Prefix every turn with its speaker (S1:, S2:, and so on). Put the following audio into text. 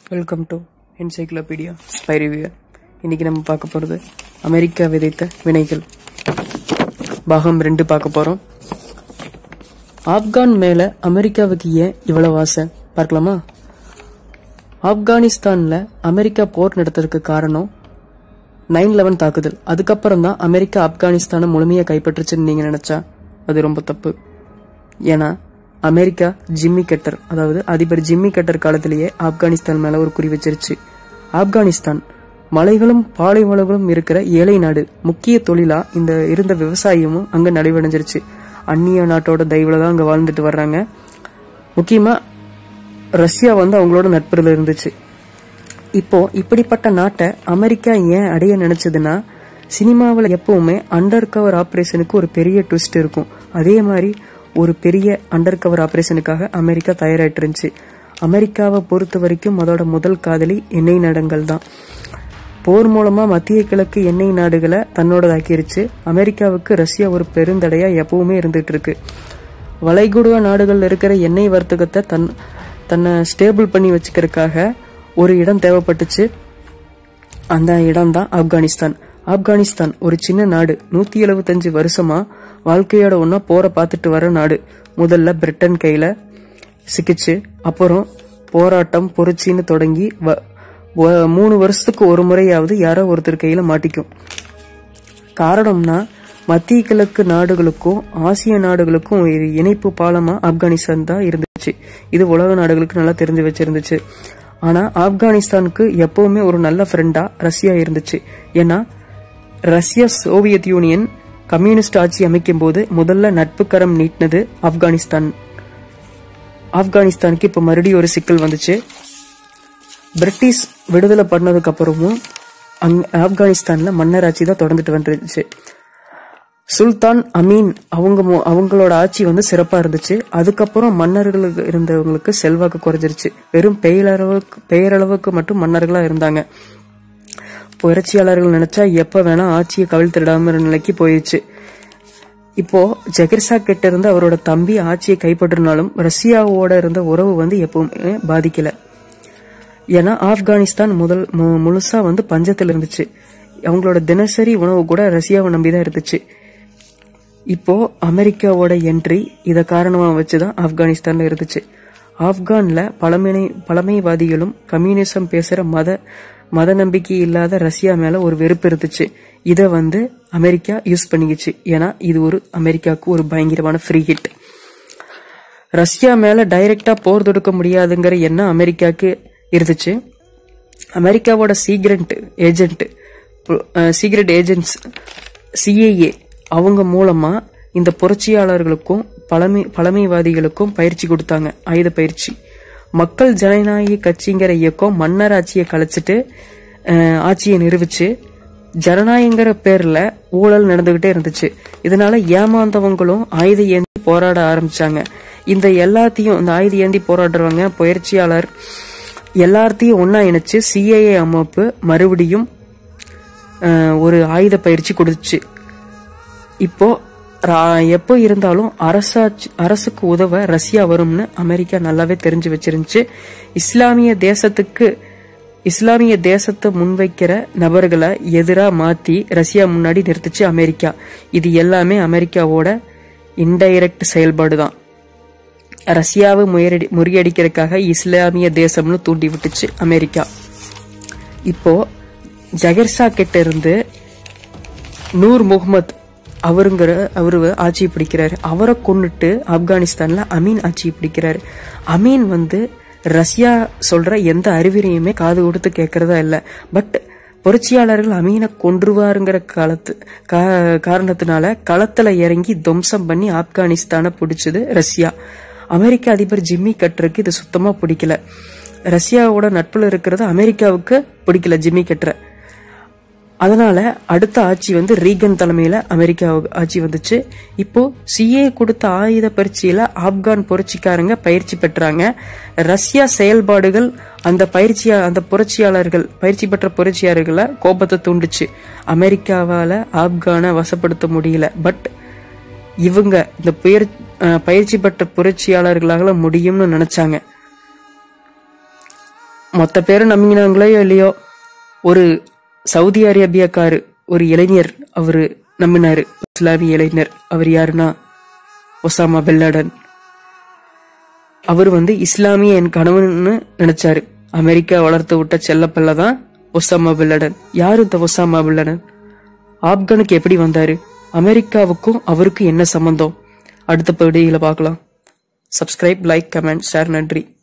S1: welcome to encyclopedia spy review இன்னைக்கு நம்ம பார்க்க போகிறது அமெரிக்கா விதைத்த வினைகள் பாகம் ரெண்டு பார்க்க போகிறோம் ஆப்கான் மேலே அமெரிக்காவுக்கு ஏன் இவ்வளவு ஆசை பார்க்கலாமா ஆப்கானிஸ்தானில் அமெரிக்கா போர் நடத்துறதுக்கு காரணம் நைன் லெவன் தாக்குதல் அதுக்கப்புறம் தான் அமெரிக்கா ஆப்கானிஸ்தானை முழுமையாக கைப்பற்றுச்சுன்னு நீங்கள் நினச்சா அது ரொம்ப தப்பு ஏன்னா அமெரிக்கா ஜிம்மி கெட்டர் அதாவது அதிபர் ஜிம்மி கெட்டர் காலத்திலேயே ஆப்கானிஸ்தான் மேல ஒரு குறி வச்சிருச்சு ஆப்கானிஸ்தான் மலைகளும் பாலைவனங்களும் இருக்கிற ஏழை நாடு முக்கிய தொழிலா இந்த இருந்த விவசாயமும் அங்க நடைபெடைஞ்சிருச்சு அந்நிய நாட்டோட தயவுல தான் அங்க வாழ்ந்துட்டு வர்றாங்க முக்கியமா ரஷ்யா வந்து அவங்களோட நட்புல இருந்துச்சு இப்போ இப்படிப்பட்ட நாட்டை அமெரிக்கா ஏன் அடைய நினைச்சதுன்னா சினிமாவில் எப்பவுமே அண்டர் கவர் ஆப்ரேஷனுக்கு ஒரு பெரிய ட்விஸ்ட் இருக்கும் அதே மாதிரி ஒரு பெரிய அண்டர் கவர் ஆப்ரேஷனுக்காக அமெரிக்கா தயாராயிட்டு இருந்துச்சு அமெரிக்காவை பொறுத்த வரைக்கும் அதோட முதல் காதலி எண்ணெய் நாடுகள் தான் போர் மூலமா மத்திய கிழக்கு எண்ணெய் நாடுகளை தன்னோடதாக்கிருச்சு அமெரிக்காவுக்கு ரஷ்யா ஒரு பெருந்தடையா எப்பவுமே இருந்துட்டு இருக்கு வளைகுடா நாடுகள்ல இருக்கிற எண்ணெய் வர்த்தகத்தை தன் தன்னை ஸ்டேபிள் பண்ணி வச்சுக்கிறதுக்காக ஒரு இடம் தேவைப்பட்டுச்சு அந்த இடம் தான் ஆப்கானிஸ்தான் ஆப்கானிஸ்தான் ஒரு சின்ன நாடு நூத்தி எழுபத்தஞ்சு வருஷமா வாழ்க்கையோட ஒன்னா போற பார்த்துட்டு வர நாடு முதல்ல பிரிட்டன் கையில சிக்கிச்சு அப்புறம் போராட்டம் புரட்சின்னு தொடங்கி வ- வ- மூணு வருஷத்துக்கு ஒரு முறையாவது யாரோ ஒருத்தர் கையில மாட்டிக்கும் காரணம்னா மத்திய கிழக்கு நாடுகளுக்கும் ஆசிய நாடுகளுக்கும் ஒரு இணைப்பு பாலமா ஆப்கானிஸ்தான் தான் இருந்துச்சு இது உலக நாடுகளுக்கு நல்லா தெரிஞ்சு வச்சிருந்துச்சு ஆனா ஆப்கானிஸ்தானுக்கு எப்பவுமே ஒரு நல்ல ஃப்ரெண்டா ரஷ்யா இருந்துச்சு ஏன்னா ரஷ்யா சோவியத் யூனியன் கம்யூனிஸ்ட் ஆட்சி அமைக்கும் போது முதல்ல நட்பு கரம் நீட்டினது ஆப்கானிஸ்தான் ஆப்கானிஸ்தானுக்கு இப்ப மறுபடியும் ஒரு சிக்கல் வந்துச்சு பிரிட்டிஷ் விடுதலை பண்ணதுக்கு அப்புறமும் அங் ஆப்கானிஸ்தான்ல மன்னராட்சி தான் தொடர்ந்துட்டு வந்துருச்சு சுல்தான் அமீன் அவங்க மு- அவங்களோட ஆட்சி வந்து சிறப்பா இருந்துச்சு அதுக்கப்புறம் மன்னர்களுக்கு இருந்தவங்களுக்கு செல்வாக்கு குறைஞ்சிருச்சு வெறும் பெயரளவுக்கு பெயரளவுக்கு மட்டும் மன்னர்களா இருந்தாங்க புரட்சியாளர்கள் நினைச்சா எப்ப வேணா ஆட்சியை கவிழ்த்திடாம நிலைக்கு போயிடுச்சு இப்போ ஜெகர்சா கிட்ட இருந்து அவரோட தம்பி ஆட்சியை கைப்பற்றினாலும் ரஷ்யாவோட இருந்த உறவு வந்து எப்பவுமே பாதிக்கல ஏன்னா ஆப்கானிஸ்தான் முதல் மு- முழுசா வந்து பஞ்சத்தில் இருந்துச்சு அவங்களோட தினசரி உணவு கூட ரஷ்யாவை நம்பிதான் இருந்துச்சு இப்போ அமெரிக்காவோட என்ட்ரி இத காரணமா வச்சுதான் ஆப்கானிஸ்தான்ல இருந்துச்சு ஆப்கான்ல பழமை பழமைவாதிகளும் கம்யூனிசம் பேசுற மத மத நம்பிக்கை இல்லாத ரஷ்யா மேல ஒரு வெறுப்பு இருந்துச்சு இத வந்து அமெரிக்கா யூஸ் பண்ணிக்கிச்சு ஏன்னா இது ஒரு அமெரிக்காவுக்கு ஒரு பயங்கரமான ஃப்ரீ ஹிட் ரஷ்யா மேல டைரக்டா போர் தொடுக்க முடியாதுங்கிற எண்ணம் அமெரிக்காவுக்கு இருந்துச்சு அமெரிக்காவோட secret agent secret agents CAA அவங்க மூலமா இந்த புரட்சியாளர்களுக்கும் பழமை பழமைவாதிகளுக்கும் பயிற்சி கொடுத்தாங்க ஆயுத பயிற்சி மக்கள் ஜனநாயக கட்சிங்கிற இயக்கம் மன்னர் ஆட்சியை கலைச்சிட்டு அஹ், ஆட்சியை நிரூபிச்சு ஜனநாயகங்கிற பேர்ல ஊழல் நடந்துகிட்டே இருந்துச்சு இதனால ஏமாந்தவங்களும் ஆயுத ஏந்தி போராட ஆரம்பிச்சாங்க இந்த எல்லாத்தையும் இந்த ஆயுத ஏந்தி போராடுறவங்க பயிற்சியாளர் எல்லாத்தையும் ஒண்ணா இணைச்சு சிஏஏ அமைப்பு மறுபடியும் அஹ், ஒரு ஆயுத பயிற்சி கொடுத்துச்சு இப்போ ரா- எப்போ இருந்தாலும் அரசாட்சி அரசுக்கு உதவ ரஷ்யா வரும்னு அமெரிக்கா நல்லாவே தெரிஞ்சு வச்சிருந்துச்சு இஸ்லாமிய தேசத்துக்கு இஸ்லாமிய தேசத்தை முன்வைக்கிற நபர்களை எதிரா மாத்தி ரஷ்யா முன்னாடி நிறுத்துச்சு அமெரிக்கா இது எல்லாமே அமெரிக்காவோட இன்டைரக்ட் செயல்பாடு தான் ரஷ்யாவை முயறடி முறியடிக்கிறதுக்காக இஸ்லாமிய தேசம்னு தூண்டி விட்டுச்சு அமெரிக்கா இப்போ ஜகர்சா கிட்ட இருந்து நூர் முகமது அவருங்கிற அவரு ஆட்சி பிடிக்கிறாரு அவரை கொன்னுட்டு ஆப்கானிஸ்தான்ல அமீன் ஆட்சி பிடிக்கிறாரு அமீன் வந்து ரஷ்யா சொல்ற எந்த அறிவுரையுமே காது கொடுத்து கேட்கறதா இல்ல பட் புரட்சியாளர்கள் அமீனை கொன்றுவாருங்கிற காலத்து கா- காரணத்தினால களத்துல இறங்கி துவம்சம் பண்ணி ஆப்கானிஸ்தானை பிடிச்சது ரஷ்யா அமெரிக்க அதிபர் ஜிம்மி கட்டருக்கு இது சுத்தமா பிடிக்கல ரஷ்யாவோட நட்புல இருக்கிறது அமெரிக்காவுக்கு பிடிக்கல ஜிம்மி கட்டரை அதனால அடுத்த ஆட்சி வந்து ரீகன் தலைமையில அமெரிக்கா ஆட்சி வந்துச்சு இப்போ சிஏ கொடுத்த ஆயுத பயிற்சியில ஆப்கான் புரட்சிக்காரங்க பயிற்சி பெற்றாங்க ரஷ்யா செயல்பாடுகள் அந்த பயிற்சியா அந்த புரட்சியாளர்கள் பயிற்சி பெற்ற புரட்சியாளர்களை கோபத்தை தூண்டுச்சு அமெரிக்காவால ஆப்கானை வசப்படுத்த முடியல பட் இவங்க இந்த புயற் அஹ், பயிற்சி பெற்ற புரட்சியாளர்களால முடியும்னு நினைச்சாங்க மொத்த பேரும் நம்பினாங்களோ இல்லையோ ஒரு சவுதி அரேபியாக்காரு ஒரு இளைஞர் அவரு நம்பினாரு இஸ்லாமிய இளைஞர் அவர் யாருன்னா ஒசாமா பெல்லாடன் அவர் வந்து இஸ்லாமிய என் கணவன்னு நினைச்சாரு அமெரிக்கா வளர்த்து விட்ட செல்லப்பல்ல தான் ஒசாமா பில்லடன் யார் இந்த ஒசாமா பில்லடன் ஆப்கானுக்கு எப்படி வந்தாரு அமெரிக்காவுக்கும் அவருக்கும் என்ன சம்பந்தம் அடுத்த பகுதியில் பார்க்கலாம் சப்ஸ்கிரைப் லைக் கமெண்ட் ஷேர் நன்றி